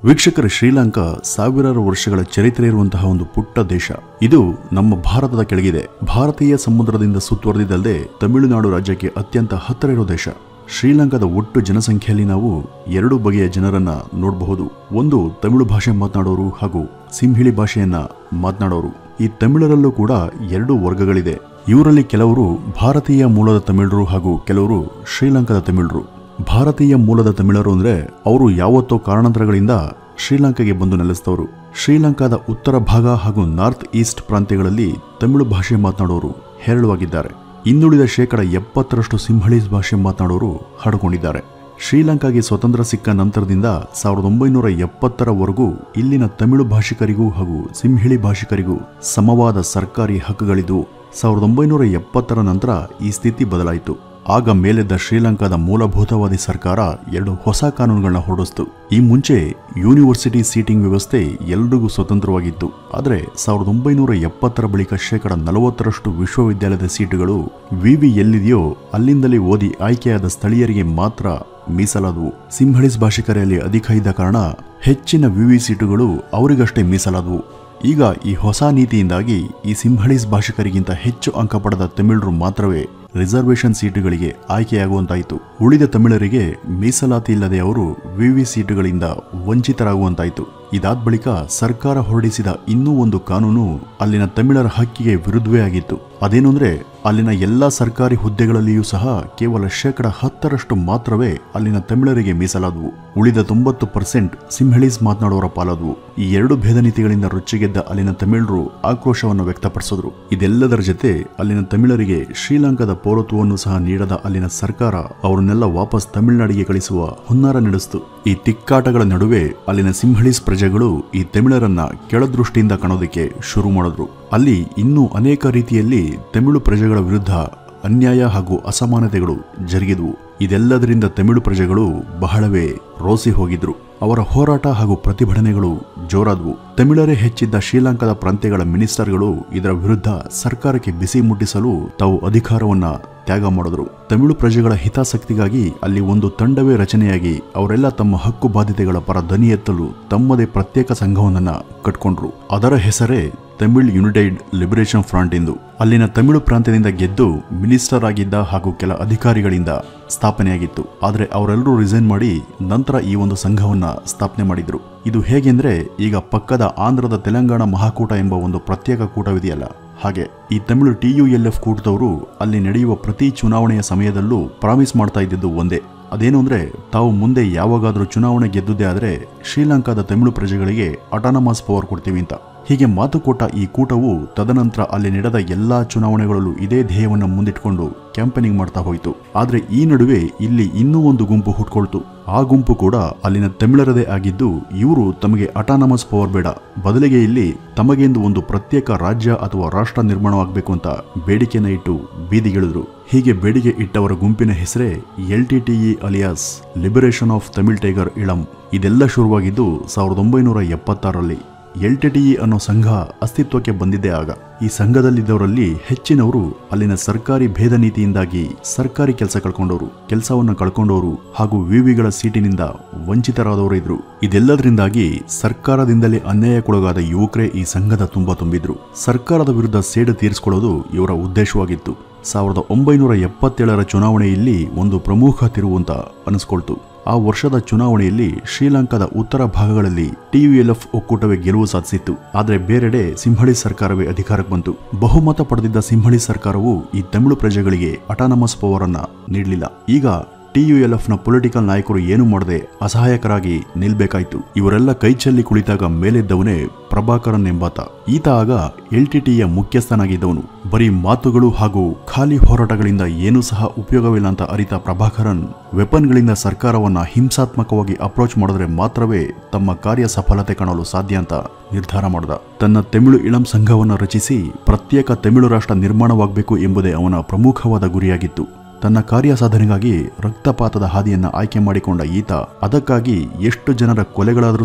ವೀಕ್ಷಕರ ಶ್ರೀಲಂಕಾ ಸಾವಿರಾರು ವರ್ಷಗಳ ಚರಿತ್ರೆ ಇರುವಂತಹ ಒಂದು ಪುಟ್ಟ ದೇಶ ಇದು ನಮ್ಮ ಭಾರತದ ಕೆಳಗಿದೆ ಭಾರತೀಯ ಸಮುದ್ರದಿಂದ ಸುತ್ತುವರೆದಿದ್ದಲ್ಲದೆ ತಮಿಳುನಾಡು ರಾಜ್ಯಕ್ಕೆ ಅತ್ಯಂತ ಹತ್ತಿರ ಇರೋ ದೇಶ ಶ್ರೀಲಂಕಾದ ಒಟ್ಟು ಜನಸಂಖ್ಯೆಯಲ್ಲಿ ನಾವು ಎರಡು ಬಗೆಯ ಜನರನ್ನ ನೋಡಬಹುದು ಒಂದು ತಮಿಳು ಭಾಷೆ ಮಾತನಾಡೋರು ಹಾಗೂ ಸಿಂಹಿಳಿ ಭಾಷೆಯನ್ನ ಮಾತನಾಡೋರು ಈ ತಮಿಳರಲ್ಲೂ ಕೂಡ ಎರಡು ವರ್ಗಗಳಿದೆ ಇವರಲ್ಲಿ ಕೆಲವರು ಭಾರತೀಯ ಮೂಲದ ತಮಿಳರು ಹಾಗೂ ಕೆಲವರು ಶ್ರೀಲಂಕಾದ ತಮಿಳರು ಭಾರತೀಯ ಮೂಲದ ತಮಿಳರು ಅಂದ್ರೆ ಅವರು ಯಾವತ್ತೋ ಕಾರಣಾಂತರಗಳಿಂದ ಶ್ರೀಲಂಕಾಗೆ ಬಂದು ನೆಲೆಸಿದವರು ಶ್ರೀಲಂಕಾದ ಉತ್ತರ ಭಾಗ ಹಾಗೂ ನಾರ್ತ್ ಈಸ್ಟ್ ಪ್ರಾಂತ್ಯಗಳಲ್ಲಿ ತಮಿಳು ಭಾಷೆ ಮಾತನಾಡೋರು ಹೇರಳವಾಗಿದ್ದಾರೆ ಇನ್ನುಳಿದ ಶೇಕಡ ಎಪ್ಪತ್ತರಷ್ಟು ಸಿಂಹಳೀಸ್ ಭಾಷೆ ಮಾತನಾಡೋರು ಹರಡಿಕೊಂಡಿದ್ದಾರೆ ಶ್ರೀಲಂಕಾಗೆ ಸ್ವತಂತ್ರ ಸಿಕ್ಕ ನಂತರದಿಂದ ಸಾವಿರದ ಒಂಬೈನೂರ ಎಪ್ಪತ್ತರವರೆಗೂ ಇಲ್ಲಿನ ತಮಿಳು ಭಾಷಿಕರಿಗೂ ಹಾಗೂ ಸಿಂಹಿಳಿ ಭಾಷಿಕರಿಗೂ ಸಮವಾದ ಸರ್ಕಾರಿ ಹಕ್ಕುಗಳಿದ್ವು ಸಾವಿರದ ಒಂಬೈನೂರ ಎಪ್ಪತ್ತರ ನಂತರ ಈ ಸ್ಥಿತಿ ಬದಲಾಯಿತು ಆಗ ಮೇಲೆದ್ದ ಶ್ರೀಲಂಕಾದ ಮೂಲಭೂತವಾದಿ ಸರ್ಕಾರ ಎರಡು ಹೊಸ ಕಾನೂನುಗಳನ್ನ ಹೊರಡಿಸ್ತು ಈ ಮುಂಚೆ ಯೂನಿವರ್ಸಿಟಿ ಸೀಟಿಂಗ್ ವ್ಯವಸ್ಥೆ ಎಲ್ರಿಗೂ ಸ್ವತಂತ್ರವಾಗಿತ್ತು ಆದರೆ ಸಾವಿರದ ಒಂಬೈನೂರ ಎಪ್ಪತ್ತರ ಬಳಿಕ ಶೇಕಡ ನಲವತ್ತರಷ್ಟು ವಿಶ್ವವಿದ್ಯಾಲಯದ ಸೀಟುಗಳು ವಿವಿ ಎಲ್ಲಿದೆಯೋ ಅಲ್ಲಿಂದಲೇ ಓದಿ ಆಯ್ಕೆಯಾದ ಸ್ಥಳೀಯರಿಗೆ ಮಾತ್ರ ಮೀಸಲಾದವು ಸಿಂಹಳಿಸ್ ಭಾಷಿಕರಲ್ಲಿ ಅಧಿಕ ಇದ್ದ ಕಾರಣ ಹೆಚ್ಚಿನ ವಿವಿ ಸೀಟುಗಳು ಅವರಿಗಷ್ಟೇ ಮೀಸಲಾದವು ಈಗ ಈ ಹೊಸ ನೀತಿಯಿಂದಾಗಿ ಈ ಸಿಂಹಳೀಸ್ ಭಾಷಿಕರಿಗಿಂತ ಹೆಚ್ಚು ಅಂಕ ಪಡೆದ ತಮಿಳರು ಮಾತ್ರವೇ ರಿಸರ್ವೇಷನ್ ಸೀಟುಗಳಿಗೆ ಆಯ್ಕೆಯಾಗುವಂತಾಯಿತು ಉಳಿದ ತಮಿಳರಿಗೆ ಮೀಸಲಾತಿ ಇಲ್ಲದೆ ಅವರು ವಿವಿ ಸೀಟುಗಳಿಂದ ವಂಚಿತರಾಗುವಂತಾಯಿತು ಇದಾದ ಬಳಿಕ ಸರ್ಕಾರ ಹೊರಡಿಸಿದ ಇನ್ನೂ ಒಂದು ಕಾನೂನು ಅಲ್ಲಿನ ತಮಿಳರ ಹಕ್ಕಿಗೆ ವಿರುದ್ಧವೇ ಆಗಿತ್ತು ಅದೇನು ಅಂದ್ರೆ ಅಲ್ಲಿನ ಎಲ್ಲಾ ಸರ್ಕಾರಿ ಹುದ್ದೆಗಳಲ್ಲಿಯೂ ಸಹ ಕೇವಲ ಶೇಕಡ ಹತ್ತರಷ್ಟು ಮಾತ್ರವೇ ಅಲ್ಲಿನ ತಮಿಳರಿಗೆ ಮೀಸಲಾದವು ಉಳಿದ ತೊಂಬತ್ತು ಪರ್ಸೆಂಟ್ ಸಿಂಹಳೀಸ್ ಮಾತನಾಡುವವರ ಪಾಲಾದವು ಈ ಎರಡು ಭೇದ ನೀತಿಗಳಿಂದ ರೊಚ್ಚಿಗೆದ್ದ ಅಲ್ಲಿನ ತಮಿಳರು ಆಕ್ರೋಶವನ್ನು ವ್ಯಕ್ತಪಡಿಸಿದ್ರು ಇದೆಲ್ಲದರ ಜೊತೆ ಅಲ್ಲಿನ ತಮಿಳರಿಗೆ ಶ್ರೀಲಂಕಾದ ಪೌರತ್ವವನ್ನು ಸಹ ನೀಡದ ಅಲ್ಲಿನ ಸರ್ಕಾರ ಅವರನ್ನೆಲ್ಲ ವಾಪಸ್ ತಮಿಳುನಾಡಿಗೆ ಕಳಿಸುವ ಹುನ್ನಾರ ನಡೆಸಿತು ಈ ತಿಕ್ಕಾಟಗಳ ನಡುವೆ ಅಲ್ಲಿನ ಸಿಂಹಳೀಸ್ ಪ್ರಜೆಗಳು ಈ ತಮಿಳರನ್ನ ಕೆಳದೃಷ್ಟಿಯಿಂದ ಕಾಣೋದಕ್ಕೆ ಶುರು ಮಾಡಿದ್ರು ಅಲ್ಲಿ ಇನ್ನೂ ಅನೇಕ ರೀತಿಯಲ್ಲಿ ತಮಿಳು ಪ್ರಜೆಗಳ ವಿರುದ್ಧ ಅನ್ಯಾಯ ಹಾಗೂ ಅಸಮಾನತೆಗಳು ಜರುಗಿದ್ವು ಇದೆಲ್ಲದರಿಂದ ತಮಿಳು ಪ್ರಜೆಗಳು ಬಹಳವೇ ರೋಸಿ ಹೋಗಿದ್ರು ಅವರ ಹೋರಾಟ ಹಾಗೂ ಪ್ರತಿಭಟನೆಗಳು ಜೋರಾದವು ತಮಿಳರೇ ಹೆಚ್ಚಿದ್ದ ಶ್ರೀಲಂಕಾದ ಪ್ರಾಂತ್ಯಗಳ ಮಿನಿಸ್ಟರ್ಗಳು ಇದರ ವಿರುದ್ಧ ಸರ್ಕಾರಕ್ಕೆ ಬಿಸಿ ಮುಟ್ಟಿಸಲು ತಾವು ಅಧಿಕಾರವನ್ನ ತ್ಯಾಗ ಮಾಡಿದ್ರು ತಮಿಳು ಪ್ರಜೆಗಳ ಹಿತಾಸಕ್ತಿಗಾಗಿ ಅಲ್ಲಿ ಒಂದು ತಂಡವೇ ರಚನೆಯಾಗಿ ಅವರೆಲ್ಲ ತಮ್ಮ ಹಕ್ಕು ಬಾಧ್ಯತೆಗಳ ಪರ ಧ್ವನಿ ಎತ್ತಲು ತಮ್ಮದೇ ಪ್ರತ್ಯೇಕ ಸಂಘವನ್ನ ಕಟ್ಕೊಂಡ್ರು ಅದರ ಹೆಸರೇ ತಮಿಳ್ ಯುನೈಟೆಡ್ ಲಿಬರೇಷನ್ ಫ್ರಂಟ್ ಎಂದು ಅಲ್ಲಿನ ತಮಿಳು ಪ್ರಾಂತ್ಯದಿಂದ ಗೆದ್ದು ಮಿನಿಸ್ಟರ್ ಆಗಿದ್ದ ಹಾಗೂ ಕೆಲ ಅಧಿಕಾರಿಗಳಿಂದ ಸ್ಥಾಪನೆಯಾಗಿತ್ತು ಆದರೆ ಅವರೆಲ್ಲರೂ ರಿಸೈನ್ ಮಾಡಿ ನಂತರ ಈ ಒಂದು ಸಂಘವನ್ನ ಸ್ಥಾಪನೆ ಮಾಡಿದ್ರು ಇದು ಹೇಗೆಂದ್ರೆ ಈಗ ಪಕ್ಕದ ಆಂಧ್ರದ ತೆಲಂಗಾಣ ಮಹಾಕೂಟ ಎಂಬ ಒಂದು ಪ್ರತ್ಯೇಕ ಕೂಟವಿದೆಯಲ್ಲ ಹಾಗೆ ಈ Tamil T U L F ಕೂಟದವರು ಅಲ್ಲಿ ನಡೆಯುವ ಪ್ರತಿ ಚುನಾವಣೆಯ ಸಮಯದಲ್ಲೂ ಪ್ರಾಮಿಸ್ ಮಾಡ್ತಾ ಇದ್ದಿದ್ದು ಒಂದೇ ಅದೇನು ಅಂದ್ರೆ ತಾವು ಮುಂದೆ ಯಾವಾಗಾದ್ರೂ ಚುನಾವಣೆ ಗೆದ್ದುದೇ ಆದರೆ ಶ್ರೀಲಂಕಾದ ತಮಿಳು ಪ್ರಜೆಗಳಿಗೆ ಅಟಾನಮಸ್ ಪವರ್ ಕೊಡ್ತೀವಿ ಅಂತ ಹೀಗೆ ಮಾತು ಕೊಟ್ಟ ಈ ಕೂಟವು ತದನಂತರ ಅಲ್ಲಿ ನಡೆದ ಎಲ್ಲಾ ಚುನಾವಣೆಗಳಲ್ಲೂ ಇದೇ ಧ್ಯೇಯವನ್ನು ಮುಂದಿಟ್ಕೊಂಡು ಕ್ಯಾಂಪೇನಿಂಗ್ ಮಾಡ್ತಾ ಹೋಯಿತು ಆದ್ರೆ ಈ ನಡುವೆ ಇಲ್ಲಿ ಇನ್ನೂ ಒಂದು ಗುಂಪು ಹುಟ್ಕೊಳ್ತು ಆ ಗುಂಪು ಕೂಡ ಅಲ್ಲಿನ ತಮಿಳರದೇ ಆಗಿದ್ದು ಇವರು ತಮಗೆ ಅಟಾನಮಸ್ ಪವರ್ ಬೇಡ ಬದಲಿಗೆ ಇಲ್ಲಿ ತಮಗೆಂದು ಒಂದು ಪ್ರತ್ಯೇಕ ರಾಜ್ಯ ಅಥವಾ ರಾಷ್ಟ್ರ ನಿರ್ಮಾಣವಾಗಬೇಕು ಅಂತ ಬೇಡಿಕೆನ ಇಟ್ಟು ಬೀದಿಗಿಳಿದ್ರು ಹೀಗೆ ಬೇಡಿಕೆ ಇಟ್ಟವರ ಗುಂಪಿನ ಹೆಸರೇ L T T E alias liberation of Tamil tiger Eelam ಇದೆಲ್ಲ ಶುರುವಾಗಿದ್ದು ಸಾವಿರದ ಒಂಬೈನೂರ ಎಪ್ಪತ್ತಾರರಲ್ಲಿ ಎಲ್ ಟಿ ಟಿ ಇ ಅನ್ನೋ ಸಂಘ ಅಸ್ತಿತ್ವಕ್ಕೆ ಬಂದಿದ್ದೇ ಆಗ ಈ ಸಂಘದಲ್ಲಿದ್ದವರಲ್ಲಿ ಹೆಚ್ಚಿನವರು ಅಲ್ಲಿನ ಸರ್ಕಾರಿ ಭೇದ ನೀತಿಯಿಂದಾಗಿ ಸರ್ಕಾರಿ ಕೆಲಸ ಕಳ್ಕೊಂಡವರು ಕೆಲಸವನ್ನು ಕಳ್ಕೊಂಡವರು ಹಾಗೂ ವಿವಿಗಳ ಸೀಟಿನಿಂದ ವಂಚಿತರಾದವರು ಇದ್ರು ಇದೆಲ್ಲದರಿಂದಾಗಿ ಸರ್ಕಾರದಿಂದಲೇ ಅನ್ಯಾಯಕ್ಕೊಳಗಾದ ಯುವಕರೇ ಈ ಸಂಘದ ತುಂಬ ತುಂಬಿದ್ರು ಸರ್ಕಾರದ ವಿರುದ್ಧ ಸೇಡು ತೀರಿಸಿಕೊಳ್ಳೋದು ಇವರ ಉದ್ದೇಶವಾಗಿತ್ತು ಸಾವಿರದ ಒಂಬೈನೂರ ಎಪ್ಪತ್ತೇಳರ ಚುನಾವಣೆಯಲ್ಲಿ ಒಂದು ಪ್ರಮುಖ ತಿರುವು ಅಂತ ಅನಿಸ್ಕೊಳ್ತು ಆ ವರ್ಷದ ಚುನಾವಣೆಯಲ್ಲಿ ಶ್ರೀಲಂಕಾದ ಉತ್ತರ ಭಾಗಗಳಲ್ಲಿ ಟಿಯುಎಲ್ಎಫ್ ಒಕ್ಕೂಟವೇ ಗೆಲುವು ಸಾಧಿಸಿತ್ತು ಆದರೆ ಬೇರೆಡೆ ಸಿಂಹಳಿ ಸರ್ಕಾರವೇ ಅಧಿಕಾರಕ್ಕೆ ಬಂತು ಬಹುಮತ ಪಡೆದಿದ್ದ ಸಿಂಹಳಿ ಸರ್ಕಾರವು ಈ ತಮಿಳು ಪ್ರಜೆಗಳಿಗೆ ಅಟಾನಮಸ್ ಪವರ್ ಅನ್ನ ನೀಡಲಿಲ್ಲ ಈಗ ಟಿಯುಎಲ್ಎಫ್ನ ಪೊಲಿಟಿಕಲ್ ನಾಯಕರು ಏನು ಮಾಡದೆ ಅಸಹಾಯಕರಾಗಿ ನಿಲ್ಬೇಕಾಯ್ತು ಇವರೆಲ್ಲ ಕೈಚೆಲ್ಲಿ ಕುಳಿತಾಗ ಮೇಲೆದ್ದವನೇ ಪ್ರಭಾಕರನ್ ಎಂಬಾತ ಈತ ಆಗ ಎಲ್ಟಿಟಿಯ ಮುಖ್ಯಸ್ಥನಾಗಿದ್ದವನು ಬರೀ ಮಾತುಗಳು ಹಾಗೂ ಖಾಲಿ ಹೋರಾಟಗಳಿಂದ ಏನೂ ಸಹ ಉಪಯೋಗವಿಲ್ಲ ಅಂತ ಅರಿತ ಪ್ರಭಾಕರನ್ ವೆಪನ್ಗಳಿಂದ ಸರ್ಕಾರವನ್ನ ಹಿಂಸಾತ್ಮಕವಾಗಿ ಅಪ್ರೋಚ್ ಮಾಡಿದ್ರೆ ಮಾತ್ರವೇ ತಮ್ಮ ಕಾರ್ಯ ಸಫಲತೆ ಕಾಣಲು ಸಾಧ್ಯ ಅಂತ ನಿರ್ಧಾರ ಮಾಡಿದ ತನ್ನ ತಮಿಳು ಇಳಂ ಸಂಘವನ್ನು ರಚಿಸಿ ಪ್ರತ್ಯೇಕ ತಮಿಳು ರಾಷ್ಟ್ರ ನಿರ್ಮಾಣವಾಗಬೇಕು ಎಂಬುದೇ ಅವನ ಪ್ರಮುಖವಾದ ಗುರಿಯಾಗಿತ್ತು ತನ್ನ ಕಾರ್ಯ ಸಾಧನೆಗಾಗಿ ರಕ್ತಪಾತದ ಹಾದಿಯನ್ನ ಆಯ್ಕೆ ಮಾಡಿಕೊಂಡ ಈತ ಅದಕ್ಕಾಗಿ ಎಷ್ಟು ಜನರ ಕೊಲೆಗಳಾದರೂ ಸರಿ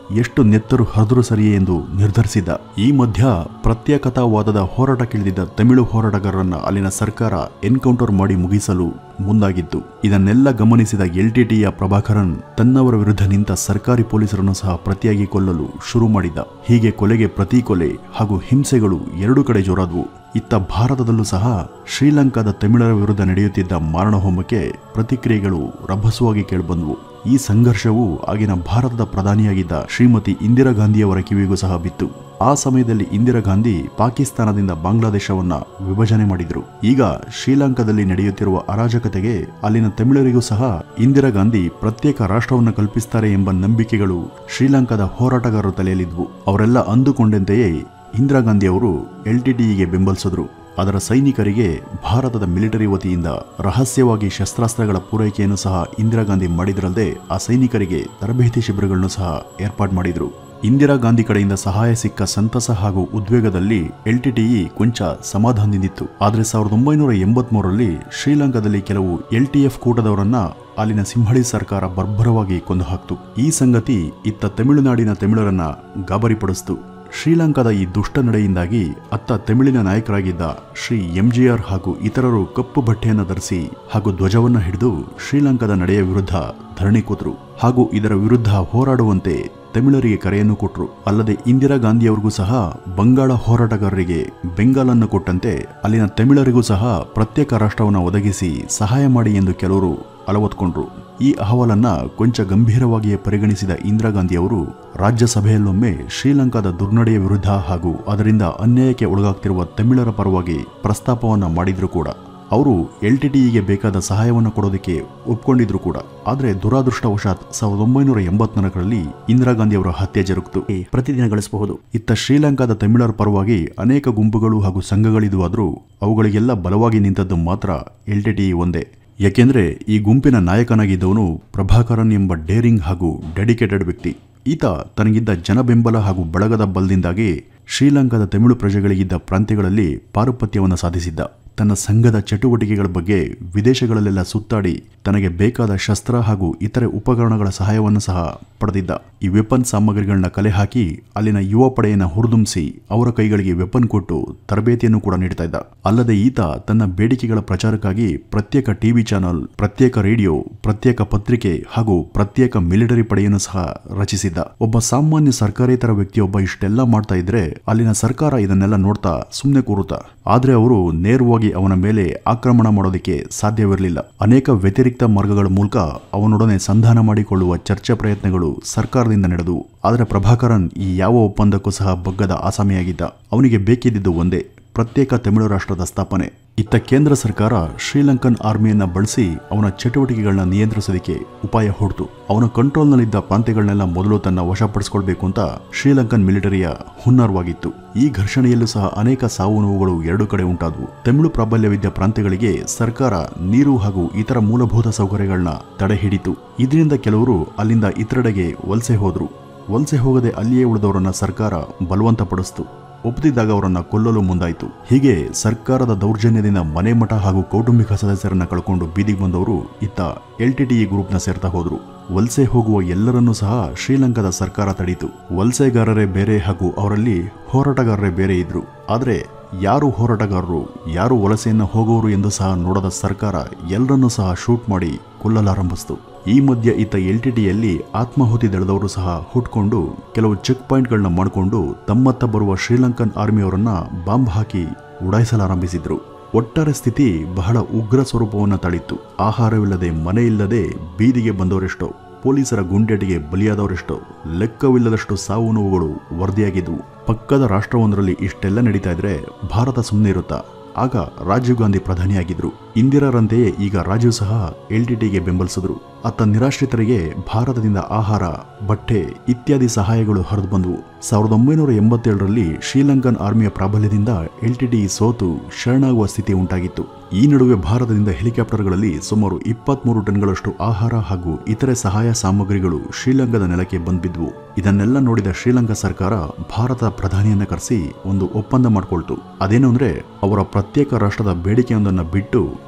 ಎಷ್ಟು ನೆತ್ತರು ಹರಿದ್ರು ಸರಿಯೇ ಎಂದು ನಿರ್ಧರಿಸಿದ್ದ ಈ ಮಧ್ಯ ಪ್ರತ್ಯೇಕತಾವಾದದ ಹೋರಾಟಕ್ಕಿಳಿದಿದ್ದ ತಮಿಳು ಹೋರಾಟಗಾರರನ್ನ ಅಲ್ಲಿನ ಸರ್ಕಾರ ಎನ್ಕೌಂಟರ್ ಮಾಡಿ ಮುಗಿಸಲು ಮುಂದಾಗಿತ್ತು ಇದನ್ನೆಲ್ಲ ಗಮನಿಸಿದ ಎಲ್ಟಿಟಿಯ ಪ್ರಭಾಕರನ್ ತನ್ನವರ ವಿರುದ್ಧ ನಿಂತ ಸರ್ಕಾರಿ ಪೊಲೀಸರನ್ನು ಸಹ ಪ್ರತಿಯಾಗಿ ಕೊಲ್ಲಲು ಶುರು ಮಾಡಿದ್ದ ಹೀಗೆ ಕೊಲೆಗೆ ಪ್ರತಿ ಕೊಲೆ ಹಾಗೂ ಹಿಂಸೆಗಳು ಎರಡು ಕಡೆ ಜೋರಾದವು ಇತ್ತ ಭಾರತದಲ್ಲೂ ಸಹ ಶ್ರೀಲಂಕಾದ ತಮಿಳರ ವಿರುದ್ಧ ನಡೆಯುತ್ತಿದ್ದ ಮಾರಣಹೋಮಕ್ಕೆ ಪ್ರತಿಕ್ರಿಯೆಗಳು ರಭಸವಾಗಿ ಕೇಳಿಬಂದವು ಈ ಸಂಘರ್ಷವು ಆಗಿನ ಭಾರತದ ಪ್ರಧಾನಿಯಾಗಿದ್ದ ಶ್ರೀಮತಿ ಇಂದಿರಾ ಗಾಂಧಿಯವರ ಕಿವಿಗೂ ಸಹ ಬಿತ್ತು ಆ ಸಮಯದಲ್ಲಿ ಇಂದಿರಾ ಗಾಂಧಿ ಪಾಕಿಸ್ತಾನದಿಂದ ಬಾಂಗ್ಲಾದೇಶವನ್ನ ವಿಭಜನೆ ಮಾಡಿದ್ರು ಈಗ ಶ್ರೀಲಂಕಾದಲ್ಲಿ ನಡೆಯುತ್ತಿರುವ ಅರಾಜಕತೆಗೆ ಅಲ್ಲಿನ ತಮಿಳರಿಗೂ ಸಹ ಇಂದಿರಾ ಗಾಂಧಿ ಪ್ರತ್ಯೇಕ ರಾಷ್ಟ್ರವನ್ನು ಕಲ್ಪಿಸ್ತಾರೆ ಎಂಬ ನಂಬಿಕೆಗಳು ಶ್ರೀಲಂಕಾದ ಹೋರಾಟಗಾರರ ತಲೆಯಲ್ಲಿದ್ವು ಅವರೆಲ್ಲ ಅಂದುಕೊಂಡಂತೆಯೇ ಇಂದಿರಾ ಗಾಂಧಿ ಅವರು ಎಲ್ಟಿಟಿಇಗೆ ಬೆಂಬಲಿಸಿದ್ರು ಅದರ ಸೈನಿಕರಿಗೆ ಭಾರತದ ಮಿಲಿಟರಿ ವತಿಯಿಂದ ರಹಸ್ಯವಾಗಿ ಶಸ್ತ್ರಾಸ್ತ್ರಗಳ ಪೂರೈಕೆಯನ್ನು ಸಹ ಇಂದಿರಾ ಗಾಂಧಿ ಮಾಡಿದ್ರಲ್ಲದೆ ಆ ಸೈನಿಕರಿಗೆ ತರಬೇತಿ ಶಿಬಿರಗಳನ್ನು ಸಹ ಏರ್ಪಾಡು ಮಾಡಿದ್ರು ಇಂದಿರಾ ಗಾಂಧಿ ಕಡೆಯಿಂದ ಸಹಾಯ ಸಿಕ್ಕ ಸಂತಸ ಹಾಗೂ ಉದ್ವೇಗದಲ್ಲಿ ಎಲ್ಟಿಟಿಇ ಕೊಂಚ ಸಮಾಧಾನದಿಂದಿತ್ತು ಆದರೆ ಸಾವಿರದ ಒಂಬೈನೂರ ಎಂಬತ್ಮೂರರಲ್ಲಿ ಶ್ರೀಲಂಕಾದಲ್ಲಿ ಕೆಲವು ಎಲ್ಟಿಎಫ್ ಕೂಟದವರನ್ನ ಅಲ್ಲಿನ ಸಿಂಹಳಿ ಸರ್ಕಾರ ಬರ್ಬರವಾಗಿ ಕೊಂದು ಹಾಕ್ತು ಈ ಸಂಗತಿ ಇತ್ತ ತಮಿಳುನಾಡಿನ ತಮಿಳರನ್ನ ಗಾಬರಿಪಡಿಸಿತು ಶ್ರೀಲಂಕಾದ ಈ ದುಷ್ಟ ನಡೆಯಿಂದಾಗಿ ಅತ್ತ ತಮಿಳಿನ ನಾಯಕರಾಗಿದ್ದ ಶ್ರೀ ಎಂಜಿಆರ್ ಹಾಗೂ ಇತರರು ಕಪ್ಪು ಬಟ್ಟೆಯನ್ನು ಧರಿಸಿ ಹಾಗೂ ಧ್ವಜವನ್ನು ಹಿಡಿದು ಶ್ರೀಲಂಕಾದ ನಡೆಯ ವಿರುದ್ಧ ಧರಣಿ ಕೂತರು ಹಾಗೂ ಇದರ ವಿರುದ್ಧ ಹೋರಾಡುವಂತೆ ತಮಿಳರಿಗೆ ಕರೆಯನ್ನು ಕೊಟ್ಟರು ಅಲ್ಲದೆ ಇಂದಿರಾ ಗಾಂಧಿಯವರಿಗೂ ಸಹ ಬಂಗಾಳ ಹೋರಾಟಗಾರರಿಗೆ ಬೆಂಗಾಲನ್ನು ಕೊಟ್ಟಂತೆ ಅಲ್ಲಿನ ತಮಿಳರಿಗೂ ಸಹ ಪ್ರತ್ಯೇಕ ರಾಷ್ಟ್ರವನ್ನು ಒದಗಿಸಿ ಸಹಾಯ ಮಾಡಿ ಎಂದು ಕೆಲವರು ಅಲವತ್ಕೊಂಡ್ರು ಈ ಅಹವಾಲನ್ನ ಕೊಂಚ ಗಂಭೀರವಾಗಿಯೇ ಪರಿಗಣಿಸಿದ ಇಂದಿರಾ ಗಾಂಧಿಯವರು ರಾಜ್ಯಸಭೆಯಲ್ಲೊಮ್ಮೆ ಶ್ರೀಲಂಕಾದ ದುರ್ನಡೆಯ ವಿರುದ್ಧ ಹಾಗೂ ಅದರಿಂದ ಅನ್ಯಾಯಕ್ಕೆ ಒಳಗಾಗ್ತಿರುವ ತಮಿಳರ ಪರವಾಗಿ ಪ್ರಸ್ತಾಪವನ್ನ ಮಾಡಿದ್ರು ಕೂಡ ಅವರು ಎಲ್ಟಿಟಿಇಗೆ ಬೇಕಾದ ಸಹಾಯವನ್ನು ಕೊಡೋದಕ್ಕೆ ಒಪ್ಕೊಂಡಿದ್ರು ಕೂಡ ಆದರೆ ದುರಾದೃಷ್ಟವಶಾತ್ ಸಾವಿರದ ಒಂಬೈನೂರ ಎಂಬತ್ನಾಲ್ಕರಲ್ಲಿ ಇಂದಿರಾ ಗಾಂಧಿ ಅವರ ಹತ್ಯೆ ಜರುಗಿತು ಪ್ರತಿದಿನ ಗಳಿಸಬಹುದು ಇತ್ತ ಶ್ರೀಲಂಕಾದ ತಮಿಳರ ಪರವಾಗಿ ಅನೇಕ ಗುಂಪುಗಳು ಹಾಗೂ ಸಂಘಗಳಿದ್ವಾದರೂ ಅವುಗಳಿಗೆಲ್ಲ ಬಲವಾಗಿ ನಿಂತದ್ದು ಮಾತ್ರ ಎಲ್ಟಿಟಿಇ ಒಂದೇ ಯಾಕೆಂದ್ರೆ ಈ ಗುಂಪಿನ ನಾಯಕನಾಗಿದ್ದವನು ಪ್ರಭಾಕರನ್ ಎಂಬ ಡೇರಿಂಗ್ ಹಾಗೂ ಡೆಡಿಕೇಟೆಡ್ ವ್ಯಕ್ತಿ ಈತ ತನಗಿದ್ದ ಜನಬೆಂಬಲ ಹಾಗೂ ಬಳಗದ ಬಲದಿಂದಾಗಿ ಶ್ರೀಲಂಕಾದ ತಮಿಳು ಪ್ರಜೆಗಳಿಗಿದ್ದ ಪ್ರಾಂತ್ಯಗಳಲ್ಲಿ ಪಾರುಪತ್ಯವನ್ನು ಸಾಧಿಸಿದ್ದ ತನ್ನ ಸಂಘದ ಚಟುವಟಿಕೆಗಳ ಬಗ್ಗೆ ವಿದೇಶಗಳಲ್ಲೆಲ್ಲ ಸುತ್ತಾಡಿ ತನಗೆ ಬೇಕಾದ ಶಸ್ತ್ರ ಹಾಗೂ ಇತರೆ ಉಪಕರಣಗಳ ಸಹಾಯವನ್ನು ಸಹ ಪಡೆದಿದ್ದ ಈ ವೆಪನ್ ಸಾಮಗ್ರಿಗಳನ್ನ ಕಲೆ ಹಾಕಿ ಅಲ್ಲಿನ ಯುವ ಪಡೆಯನ್ನ ಹುರಿದುಂಬಿಸಿ ಅವರ ಕೈಗಳಿಗೆ ವೆಪನ್ ಕೊಟ್ಟು ತರಬೇತಿಯನ್ನು ಕೂಡ ನೀಡ್ತಾ ಇದ್ದ ಅಲ್ಲದೆ ಈತ ತನ್ನ ಬೇಡಿಕೆಗಳ ಪ್ರಚಾರಕ್ಕಾಗಿ ಪ್ರತ್ಯೇಕ ಟಿವಿ ಚಾನೆಲ್ ಪ್ರತ್ಯೇಕ ರೇಡಿಯೋ ಪ್ರತ್ಯೇಕ ಪತ್ರಿಕೆ ಹಾಗೂ ಪ್ರತ್ಯೇಕ ಮಿಲಿಟರಿ ಪಡೆಯನ್ನು ಸಹ ರಚಿಸಿದ್ದ ಒಬ್ಬ ಸಾಮಾನ್ಯ ಸರ್ಕಾರೇತರ ವ್ಯಕ್ತಿಯೊಬ್ಬ ಇಷ್ಟೆಲ್ಲ ಮಾಡ್ತಾ ಇದ್ರೆ ಅಲ್ಲಿನ ಸರ್ಕಾರ ಇದನ್ನೆಲ್ಲ ನೋಡ್ತಾ ಸುಮ್ಮನೆ ಕೂರುತ್ತಾ ಆದ್ರೆ ಅವರು ನೇರವಾಗಿ ಅವನ ಮೇಲೆ ಆಕ್ರಮಣ ಮಾಡೋದಕ್ಕೆ ಸಾಧ್ಯವಿರಲಿಲ್ಲ ಅನೇಕ ವ್ಯತಿರಿಕ್ತ ಮಾರ್ಗಗಳ ಮೂಲಕ ಅವನೊಡನೆ ಸಂಧಾನ ಮಾಡಿಕೊಳ್ಳುವ ಚರ್ಚೆ ಪ್ರಯತ್ನಗಳು ಸರ್ಕಾರದಿಂದ ನಡೆದವು ಆದರೆ ಪ್ರಭಾಕರನ್ ಈ ಯಾವ ಒಪ್ಪಂದಕ್ಕೂ ಸಹ ಬಗ್ಗದ ಆಸಾಮಿಯಾಗಿದ್ದ ಅವನಿಗೆ ಬೇಕಿದ್ದುದು ಒಂದೇ ಪ್ರತ್ಯೇಕ ತಮಿಳು ರಾಷ್ಟ್ರದ ಸ್ಥಾಪನೆ ಇತ್ತ ಕೇಂದ್ರ ಸರ್ಕಾರ ಶ್ರೀಲಂಕನ್ ಆರ್ಮಿಯನ್ನ ಬಳಸಿ ಅವನ ಚಟುವಟಿಕೆಗಳನ್ನ ನಿಯಂತ್ರಿಸೋದಕ್ಕೆ ಉಪಾಯ ಹೊಡ್ತು ಅವನ ಕಂಟ್ರೋಲ್ನಲ್ಲಿದ್ದ ಪ್ರಾಂತ್ಯಗಳನ್ನೆಲ್ಲ ಮೊದಲು ತನ್ನ ವಶಪಡಿಸಿಕೊಳ್ಬೇಕು ಅಂತ ಶ್ರೀಲಂಕನ್ ಮಿಲಿಟರಿಯ ಹುನ್ನಾರವಾಗಿತ್ತು ಈ ಘರ್ಷಣೆಯಲ್ಲೂ ಸಹ ಅನೇಕ ಸಾವು ನೋವುಗಳು ಎರಡು ಕಡೆ ಉಂಟಾದವು ತಮಿಳು ಪ್ರಾಬಲ್ಯವಿದ್ದ ಪ್ರಾಂತ್ಯಗಳಿಗೆ ಸರ್ಕಾರ ನೀರು ಹಾಗೂ ಇತರ ಮೂಲಭೂತ ಸೌಕರ್ಯಗಳನ್ನ ತಡೆ ಹಿಡಿತು ಇದರಿಂದ ಕೆಲವರು ಅಲ್ಲಿಂದ ಇತರೆಡೆಗೆ ವಲಸೆ ಹೋದ್ರು ವಲಸೆ ಹೋಗದೆ ಅಲ್ಲಿಯೇ ಉಳಿದವರನ್ನ ಸರ್ಕಾರ ಬಲವಂತಪಡಿಸಿತು ಒಪ್ಪದಿದ್ದಾಗ ಅವರನ್ನ ಕೊಲ್ಲಲು ಮುಂದಾಯಿತು ಹೀಗೆ ಸರ್ಕಾರದ ದೌರ್ಜನ್ಯದಿಂದ ಮನೆ ಮಠ ಹಾಗೂ ಕೌಟುಂಬಿಕ ಸದಸ್ಯರನ್ನ ಕಳ್ಕೊಂಡು ಬೀದಿಗೆ ಬಂದವರು ಇತ್ತ ಎಲ್ಟಿಟಿಇ ಗ್ರೂಪ್ನ ಸೇರ್ತಾ ಹೋದ್ರು ವಲಸೆ ಹೋಗುವ ಎಲ್ಲರನ್ನೂ ಸಹ ಶ್ರೀಲಂಕಾದ ಸರ್ಕಾರ ತಡೀತು ವಲಸೆಗಾರರೇ ಬೇರೆ ಹಾಗೂ ಅವರಲ್ಲಿ ಹೋರಾಟಗಾರರೇ ಬೇರೆ ಇದ್ರು ಆದರೆ ಯಾರು ಹೋರಾಟಗಾರರು ಯಾರು ವಲಸೆಯನ್ನು ಹೋಗೋರು ಎಂದು ಸಹ ನೋಡದ ಸರ್ಕಾರ ಎಲ್ಲರನ್ನೂ ಸಹ ಶೂಟ್ ಮಾಡಿ ಕೊಲ್ಲಲಾರಂಭಿಸಿತು ಈ ಮಧ್ಯೆ ಇತ್ತ ಎಲ್ಟಿಟಿಯಲ್ಲಿ ಆತ್ಮಾಹುತಿ ದಳದವರು ಸಹ ಹುಟ್ಕೊಂಡು ಕೆಲವು ಚೆಕ್ ಪಾಯಿಂಟ್ಗಳನ್ನ ಮಾಡಿಕೊಂಡು ತಮ್ಮತ್ತ ಬರುವ ಶ್ರೀಲಂಕನ್ ಆರ್ಮಿಯವರನ್ನ ಬಾಂಬ್ ಹಾಕಿ ಉಡಾಯಿಸಲಾರಂಭಿಸಿದ್ರು ಒಟ್ಟಾರೆ ಸ್ಥಿತಿ ಬಹಳ ಉಗ್ರ ಸ್ವರೂಪವನ್ನು ತಳಿತ್ತು ಆಹಾರವಿಲ್ಲದೆ ಮನೆ ಇಲ್ಲದೆ ಬೀದಿಗೆ ಬಂದವರೆಷ್ಟೋ ಪೊಲೀಸರ ಗುಂಡೇಟಿಗೆ ಬಲಿಯಾದವರೆಷ್ಟೋ ಲೆಕ್ಕವಿಲ್ಲದಷ್ಟು ಸಾವು ನೋವುಗಳು ವರದಿಯಾಗಿದ್ವು ಪಕ್ಕದ ರಾಷ್ಟ್ರವೊಂದರಲ್ಲಿ ಇಷ್ಟೆಲ್ಲ ನಡೀತಾ ಇದ್ರೆ ಭಾರತ ಸುಮ್ಮನೆ ಇರುತ್ತಾ ಆಗ ರಾಜೀವ್ ಗಾಂಧಿ ಪ್ರಧಾನಿಯಾಗಿದ್ರು ಇಂದಿರಾರಂತೆಯೇ ಈಗ ರಾಜೀವ್ ಸಹ ಎಲ್ಟಿಟಿಗೆ ಬೆಂಬಲಿಸಿದ್ರು ಅತ್ತ ನಿರಾಶ್ರಿತರಿಗೆ ಭಾರತದಿಂದ ಆಹಾರ ಬಟ್ಟೆ ಇತ್ಯಾದಿ ಸಹಾಯಗಳು ಹರಿದು ಬಂದವು ಸಾವಿರದ ಒಂಬೈನೂರ ಎಂಬತ್ತೇಳರಲ್ಲಿ ಶ್ರೀಲಂಕನ್ ಆರ್ಮಿಯ ಪ್ರಾಬಲ್ಯದಿಂದ ಎಲ್ಟಿಟಿ ಸೋತು ಶರಣಾಗುವ ಸ್ಥಿತಿ ಉಂಟಾಗಿತ್ತು ಈ ನಡುವೆ ಭಾರತದಿಂದ ಹೆಲಿಕಾಪ್ಟರ್ಗಳಲ್ಲಿ ಸುಮಾರು ಇಪ್ಪತ್ಮೂರು ಟನ್ಗಳಷ್ಟು ಆಹಾರ ಹಾಗೂ ಇತರೆ ಸಹಾಯ ಸಾಮಗ್ರಿಗಳು ಶ್ರೀಲಂಕಾದ ನೆಲಕ್ಕೆ ಬಂದ್ಬಿದ್ವು ಇದನ್ನೆಲ್ಲ ನೋಡಿದ ಶ್ರೀಲಂಕಾ ಸರ್ಕಾರ ಭಾರತದ ಪ್ರಧಾನಿಯನ್ನ ಕರೆಸಿ ಒಂದು ಒಪ್ಪಂದ ಮಾಡಿಕೊಳ್ತು ಅದೇನು ಅಂದ್ರೆ ಅವರ ಪ್ರತ್ಯೇಕ ರಾಷ್ಟ್ರದ ಬೇಡಿಕೆಯೊಂದನ್ನು ಬಿಟ್ಟು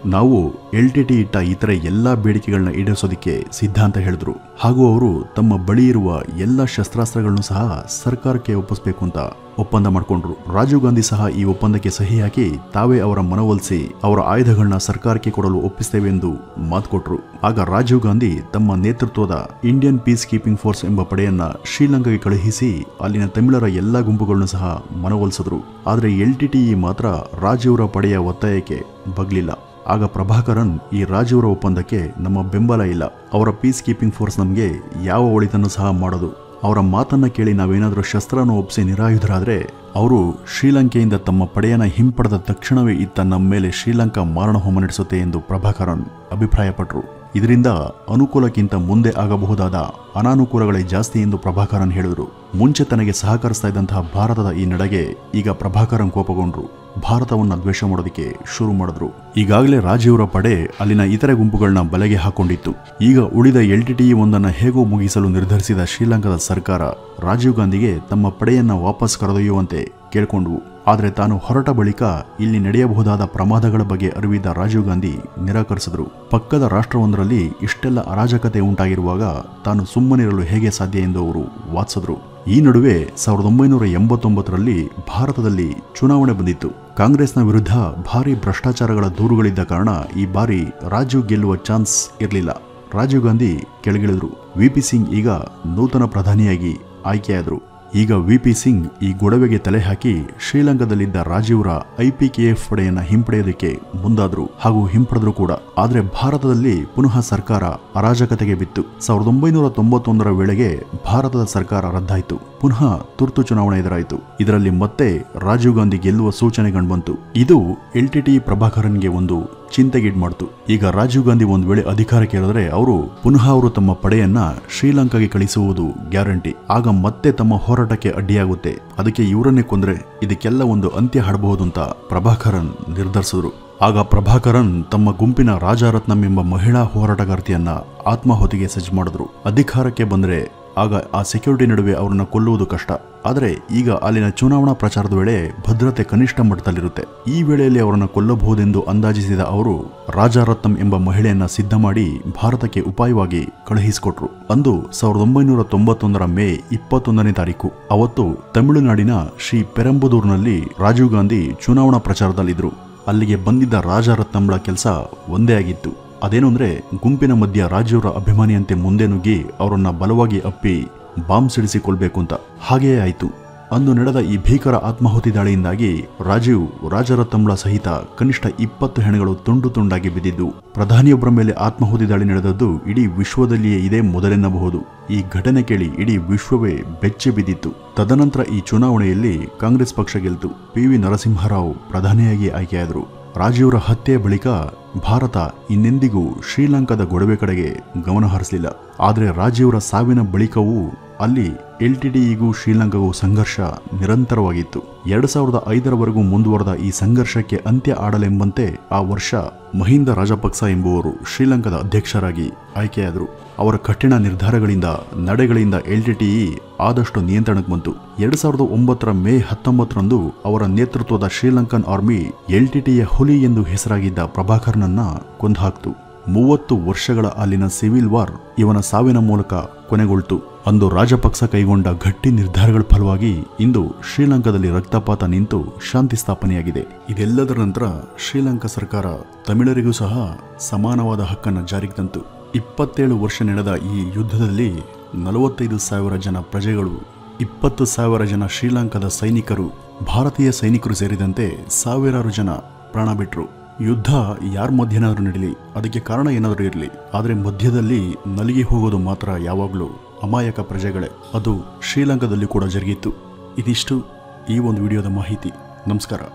ನಾವು ಎಲ್ ಟಿ ಟಿ ಇಟ್ಟ ಇತರೆ ಎಲ್ಲಾ ಬೇಡಿಕೆಗಳನ್ನ ಈಡೇರಿಸೋದಕ್ಕೆ ಸಿದ್ಧ ಅಂತ ಹೇಳಿದ್ರು ಹಾಗೂ ಅವರು ತಮ್ಮ ಬಳಿ ಇರುವ ಎಲ್ಲ ಶಸ್ತ್ರಾಸ್ತ್ರಗಳನ್ನು ಸಹ ಸರ್ಕಾರಕ್ಕೆ ಒಪ್ಪಿಸಬೇಕು ಅಂತ ಒಪ್ಪಂದ ಮಾಡಿಕೊಂಡ್ರು ರಾಜೀವ್ ಗಾಂಧಿ ಸಹ ಈ ಒಪ್ಪಂದಕ್ಕೆ ಸಹಿ ಹಾಕಿ ತಾವೇ ಅವರ ಮನವೊಲಿಸಿ ಅವರ ಆಯುಧಗಳನ್ನ ಸರ್ಕಾರಕ್ಕೆ ಕೊಡಲು ಒಪ್ಪಿಸ್ತೇವೆ ಎಂದು ಮಾತು ಕೊಟ್ರು ಆಗ ರಾಜೀವ್ ಗಾಂಧಿ ತಮ್ಮ ನೇತೃತ್ವದ ಇಂಡಿಯನ್ ಪೀಸ್ ಕೀಪಿಂಗ್ ಫೋರ್ಸ್ ಎಂಬ ಪಡೆಯನ್ನ ಶ್ರೀಲಂಕಾಗೆ ಕಳುಹಿಸಿ ಅಲ್ಲಿನ ತಮಿಳರ ಎಲ್ಲಾ ಗುಂಪುಗಳನ್ನು ಸಹ ಮನವೊಲಿಸಿದ್ರು ಆದರೆ ಎಲ್ ಟಿ ಮಾತ್ರ ರಾಜೀವ್ರ ಪಡೆಯ ಒತ್ತಾಯಕ್ಕೆ ಬಗ್ಲಿಲ್ಲ ಆಗ ಪ್ರಭಾಕರನ್ ಈ ರಾಜೀವ್ರ ಒಪ್ಪಂದಕ್ಕೆ ನಮ್ಮ ಬೆಂಬಲ ಇಲ್ಲ ಅವರ ಪೀಸ್ ಕೀಪಿಂಗ್ ಫೋರ್ಸ್ ನಮಗೆ ಯಾವ ಒಳಿತನ್ನು ಸಹ ಮಾಡೋದು ಅವರ ಮಾತನ್ನ ಕೇಳಿ ನಾವೇನಾದರೂ ಶಸ್ತ್ರನ ಒಪ್ಪಿಸಿ ನಿರಾಯುಧರಾದ್ರೆ ಅವರು ಶ್ರೀಲಂಕೆಯಿಂದ ತಮ್ಮ ಪಡೆಯನ್ನ ಹಿಂಪಡೆದ ತಕ್ಷಣವೇ ಇತ್ತ ನಮ್ಮ ಮೇಲೆ ಶ್ರೀಲಂಕಾ ಮಾರಣ ಹೋಮ ನಡೆಸುತ್ತೆ ಎಂದು ಪ್ರಭಾಕರನ್ ಅಭಿಪ್ರಾಯಪಟ್ಟರು ಇದರಿಂದ ಅನುಕೂಲಕ್ಕಿಂತ ಮುಂದೆ ಆಗಬಹುದಾದ ಅನಾನುಕೂಲಗಳೇ ಜಾಸ್ತಿ ಎಂದು ಪ್ರಭಾಕರನ್ ಹೇಳಿದರು ಮುಂಚೆ ತನಗೆ ಸಹಕರಿಸ್ತಾ ಇದ್ದಂತಹ ಭಾರತದ ಈ ನಡೆಗೆ ಈಗ ಪ್ರಭಾಕರನ್ ಕೋಪಗೊಂಡ್ರು ಭಾರತವನ್ನ ದ್ವೇಷ ಮಾಡೋದಕ್ಕೆ ಶುರು ಮಾಡಿದ್ರು ಈಗಾಗಲೇ ರಾಜೀವ್ರ ಪಡೆ ಅಲ್ಲಿನ ಇತರೆ ಗುಂಪುಗಳನ್ನ ಬಲೆಗೆ ಹಾಕೊಂಡಿತ್ತು ಈಗ ಉಳಿದ ಎಲ್ ಟಿ ಒಂದನ್ನು ಹೇಗೋ ಮುಗಿಸಲು ನಿರ್ಧರಿಸಿದ ಶ್ರೀಲಂಕಾದ ಸರ್ಕಾರ ರಾಜೀವ್ ಗಾಂಧಿಗೆ ತಮ್ಮ ಪಡೆಯನ್ನ ವಾಪಸ್ ಕರೆದೊಯ್ಯುವಂತೆ ಕೇಳ್ಕೊಂಡ್ವು ಆದರೆ ತಾನು ಹೊರಟ ಬಳಿಕ ಇಲ್ಲಿ ನಡೆಯಬಹುದಾದ ಪ್ರಮಾದಗಳ ಬಗ್ಗೆ ಅರಿವಿದ್ದ ರಾಜೀವ್ ಗಾಂಧಿ ನಿರಾಕರಿಸಿದ್ರು ಪಕ್ಕದ ರಾಷ್ಟ್ರವೊಂದರಲ್ಲಿ ಇಷ್ಟೆಲ್ಲ ಅರಾಜಕತೆ ಉಂಟಾಗಿರುವಾಗ ತಾನು ಸುಮ್ಮನಿರಲು ಹೇಗೆ ಸಾಧ್ಯ ಎಂದು ಅವರು ವಾದಿಸಿದ್ರು ಈ ನಡುವೆ ಸಾವಿರದ ಒಂಬೈನೂರ ಎಂಬತ್ತೊಂಬತ್ತರಲ್ಲಿ ಭಾರತದಲ್ಲಿ ಚುನಾವಣೆ ಬಂದಿತ್ತು ಕಾಂಗ್ರೆಸ್ನ ವಿರುದ್ಧ ಭಾರಿ ಭ್ರಷ್ಟಾಚಾರಗಳ ದೂರುಗಳಿದ್ದ ಕಾರಣ ಈ ಬಾರಿ ರಾಜೀವ್ ಗೆಲ್ಲುವ ಚಾನ್ಸ್ ಇರಲಿಲ್ಲ ರಾಜೀವ್ ಗಾಂಧಿ ಕೆಳಗಿಳಿದ್ರು ವಿಪಿ ಸಿಂಗ್ ಈಗ ನೂತನ ಪ್ರಧಾನಿಯಾಗಿ ಆಯ್ಕೆಯಾದರು ಈಗ ವಿಪಿ ಸಿಂಗ್ ಈ ಗೊಡವೆಗೆ ತಲೆ ಹಾಕಿ ಶ್ರೀಲಂಕಾದಲ್ಲಿದ್ದ ರಾಜೀವ್ರ ಐಪಿಕೆಎಫ್ ಪಡೆಯನ್ನ ಹಿಂಪಡೆಯೋದಕ್ಕೆ ಮುಂದಾದ್ರು ಹಾಗೂ ಹಿಂಪಡೆದ್ರು ಕೂಡ ಆದ್ರೆ ಭಾರತದಲ್ಲಿ ಪುನಃ ಸರ್ಕಾರ ಅರಾಜಕತೆಗೆ ಬಿತ್ತು ಸಾವಿರದ ಒಂಬೈನೂರ ತೊಂಬತ್ತೊಂದರ ವೇಳೆಗೆ ಭಾರತದ ಸರ್ಕಾರ ರದ್ದಾಯಿತು ಪುನಃ ತುರ್ತು ಚುನಾವಣೆ ಎದುರಾಯಿತು ಇದರಲ್ಲಿ ಮತ್ತೆ ರಾಜೀವ್ ಗಾಂಧಿ ಗೆಲ್ಲುವ ಸೂಚನೆ ಕಂಡುಬಂತು ಇದು ಎಲ್ ಟಿ ಟಿ ಪ್ರಭಾಕರನ್ಗೆ ಒಂದು ಚಿಂತೆಗೀಡ್ ಮಾಡ್ತು ಈಗ ರಾಜೀವ್ ಗಾಂಧಿ ಒಂದು ವೇಳೆ ಅಧಿಕಾರಕ್ಕೆ ಏರಿದ್ರೆ ಅವರು ಪುನಃ ಅವರು ತಮ್ಮ ಪಡೆಯನ್ನ ಶ್ರೀಲಂಕಾಗೆ ಕಳಿಸುವುದು ಗ್ಯಾರಂಟಿ ಆಗ ಮತ್ತೆ ತಮ್ಮ ಹೋರಾಟಕ್ಕೆ ಅಡ್ಡಿಯಾಗುತ್ತೆ ಅದಕ್ಕೆ ಇವರನ್ನೇ ಕೊಂದ್ರೆ ಇದಕ್ಕೆಲ್ಲ ಒಂದು ಅಂತ್ಯ ಹಾಡಬಹುದು ಅಂತ ಪ್ರಭಾಕರನ್ ನಿರ್ಧರಿಸಿದ್ರು ಆಗ ಪ್ರಭಾಕರನ್ ತಮ್ಮ ಗುಂಪಿನ ರಾಜಾರತ್ನಂ ಎಂಬ ಮಹಿಳಾ ಹೋರಾಟಗಾರ್ತಿಯನ್ನ ಆತ್ಮಾಹುತಿಗೆ ಸಜ್ಜು ಮಾಡಿದ್ರು ಅಧಿಕಾರಕ್ಕೆ ಬಂದ್ರೆ ಆಗ ಆ ಸೆಕ್ಯೂರಿಟಿ ನಡುವೆ ಅವರನ್ನ ಕೊಲ್ಲುವುದು ಕಷ್ಟ ಆದರೆ ಈಗ ಅಲ್ಲಿನ ಚುನಾವಣಾ ಪ್ರಚಾರದ ವೇಳೆ ಭದ್ರತೆ ಕನಿಷ್ಠ ಮಟ್ಟದಲ್ಲಿರುತ್ತೆ ಈ ವೇಳೆಯಲ್ಲಿ ಅವರನ್ನು ಕೊಲ್ಲಬಹುದೆಂದು ಅಂದಾಜಿಸಿದ ಅವರು ರಾಜಾರತ್ನಂ ಎಂಬ ಮಹಿಳೆಯನ್ನ ಸಿದ್ಧ ಮಾಡಿ ಭಾರತಕ್ಕೆ ಉಪಾಯವಾಗಿ ಕಳುಹಿಸಿಕೊಟ್ರು ಅಂದು ಸಾವಿರದ ಒಂಬೈನೂರ ತೊಂಬತ್ತೊಂದರ ಮೇ ಇಪ್ಪತ್ತೊಂದನೇ ತಾರೀಕು ಅವತ್ತು ತಮಿಳುನಾಡಿನ ಶ್ರೀ ಪೆರಂಬುದೂರ್ನಲ್ಲಿ ರಾಜೀವ್ ಗಾಂಧಿ ಚುನಾವಣಾ ಪ್ರಚಾರದಲ್ಲಿದ್ರು ಅಲ್ಲಿಗೆ ಬಂದಿದ್ದ ರಾಜಾರತ್ನಂಳ ಕೆಲಸ ಒಂದೇ ಆಗಿತ್ತು ಅದೇನು ಅಂದ್ರೆ ಗುಂಪಿನ ಮಧ್ಯ ರಾಜೀವ್ರ ಅಭಿಮಾನಿಯಂತೆ ಮುಂದೆ ನುಗ್ಗಿ ಅವರನ್ನ ಬಲವಾಗಿ ಅಪ್ಪಿ ಬಾಂಬ್ ಸಿಡಿಸಿಕೊಳ್ಬೇಕು ಅಂತ ಹಾಗೆಯೇ ಆಯಿತು ಅಂದು ನಡೆದ ಈ ಭೀಕರ ಆತ್ಮಾಹುತಿ ದಾಳಿಯಿಂದಾಗಿ ರಾಜೀವ್ ರಾಜರತ್ನಂಳ ಸಹಿತ ಕನಿಷ್ಠ ಇಪ್ಪತ್ತು ಹೆಣಗಳು ತುಂಡು ತುಂಡಾಗಿ ಬಿದ್ದಿದ್ದು ಪ್ರಧಾನಿಯೊಬ್ಬರ ಮೇಲೆ ಆತ್ಮಾಹುತಿ ದಾಳಿ ನಡೆದದ್ದು ಇಡೀ ವಿಶ್ವದಲ್ಲಿಯೇ ಇದೇ ಮೊದಲೆನ್ನಬಹುದು ಈ ಘಟನೆ ಕೇಳಿ ಇಡೀ ವಿಶ್ವವೇ ಬೆಚ್ಚಿ ಬಿದ್ದಿತ್ತು ತದನಂತರ ಈ ಚುನಾವಣೆಯಲ್ಲಿ ಕಾಂಗ್ರೆಸ್ ಪಕ್ಷ ಗೆಲ್ತು ಪಿ ವಿ ನರಸಿಂಹರಾವ್ ಪ್ರಧಾನಿಯಾಗಿ ಆಯ್ಕೆಯಾದರು ರಾಜೀವ್ರ ಹತ್ಯೆ ಬಳಿಕ ಭಾರತ ಇನ್ನೆಂದಿಗೂ ಶ್ರೀಲಂಕಾದ ಗೊಡವೆ ಕಡೆಗೆ ಗಮನ ಹರಿಸಲಿಲ್ಲ ಆದರೆ ರಾಜೀವ್ರ ಸಾವಿನ ಬಳಿಕವೂ ಅಲ್ಲಿ ಎಲ್ ಟಿ ಟಿಗೂ ಶ್ರೀಲಂಕಾಗೂ ಸಂಘರ್ಷ ನಿರಂತರವಾಗಿತ್ತು ಎರಡು ಸಾವಿರದ ಐದರವರೆಗೂ ಮುಂದುವರೆದ ಈ ಸಂಘರ್ಷಕ್ಕೆ ಅಂತ್ಯ ಆಡಲೆಂಬಂತೆ ಆ ವರ್ಷ ಮಹಿಂದ ರಾಜಪಕ್ಸ ಎಂಬುವರು ಶ್ರೀಲಂಕಾದ ಅಧ್ಯಕ್ಷರಾಗಿ ಆಯ್ಕೆಯಾದರು ಅವರ ಕಠಿಣ ನಿರ್ಧಾರಗಳಿಂದ ನಡೆಗಳಿಂದ ಎಲ್ ಟಿ ಟಿ ಆದಷ್ಟು ನಿಯಂತ್ರಣಕ್ಕೆ ಬಂತು ಎರಡು ಸಾವಿರದ ಒಂಬತ್ತರ ಮೇ ಹತ್ತೊಂಬತ್ತರಂದು ಅವರ ನೇತೃತ್ವದ ಶ್ರೀಲಂಕನ್ ಆರ್ಮಿ ಎಲ್ ಟಿ ಟಿಯ ಹುಲಿ ಎಂದು ಹೆಸರಾಗಿದ್ದ ಪ್ರಭಾಕರ್ನನ್ನ ಕೊಂದುಹಾಕ್ತು ಮೂವತ್ತು ವರ್ಷಗಳ ಅಲ್ಲಿನ ಸಿವಿಲ್ ವಾರ್ ಇವನ ಸಾವಿನ ಮೂಲಕ ಕೊನೆಗೊಳ್ತು ಅಂದು ರಾಜಪಕ್ಸ ಕೈಗೊಂಡ ಗಟ್ಟಿ ನಿರ್ಧಾರಗಳ ಫಲವಾಗಿ ಇಂದು ಶ್ರೀಲಂಕಾದಲ್ಲಿ ರಕ್ತಪಾತ ನಿಂತು ಶಾಂತಿ ಸ್ಥಾಪನೆಯಾಗಿದೆ ಇದೆಲ್ಲದರ ನಂತರ ಶ್ರೀಲಂಕಾ ಸರ್ಕಾರ ತಮಿಳರಿಗೂ ಸಹ ಸಮಾನವಾದ ಹಕ್ಕನ್ನು ಜಾರಿಗೆ ತಂತು ಇಪ್ಪತ್ತೇಳು ವರ್ಷ ನಡೆದ ಈ ಯುದ್ಧದಲ್ಲಿ ನಲವತ್ತೈದು ಸಾವಿರ ಜನ ಪ್ರಜೆಗಳು ಇಪ್ಪತ್ತು ಸಾವಿರ ಜನ ಶ್ರೀಲಂಕಾದ ಸೈನಿಕರು ಭಾರತೀಯ ಸೈನಿಕರು ಸೇರಿದಂತೆ ಸಾವಿರಾರು ಜನ ಪ್ರಾಣ ಬಿಟ್ರು ಯುದ್ಧ ಯಾರ ಮಧ್ಯನಾದರೂ ನಡೀಲಿ ಅದಕ್ಕೆ ಕಾರಣ ಏನಾದರೂ ಇರಲಿ ಆದರೆ ಮಧ್ಯದಲ್ಲಿ ನಲಿಗೆ ಹೋಗೋದು ಮಾತ್ರ ಯಾವಾಗಲೂ ಅಮಾಯಕ ಪ್ರಜೆಗಳೇ ಅದು ಶ್ರೀಲಂಕಾದಲ್ಲಿ ಕೂಡ ಜರುಗಿತ್ತು ಇದಿಷ್ಟು ಈ ಒಂದು ವಿಡಿಯೋದ ಮಾಹಿತಿ ನಮಸ್ಕಾರ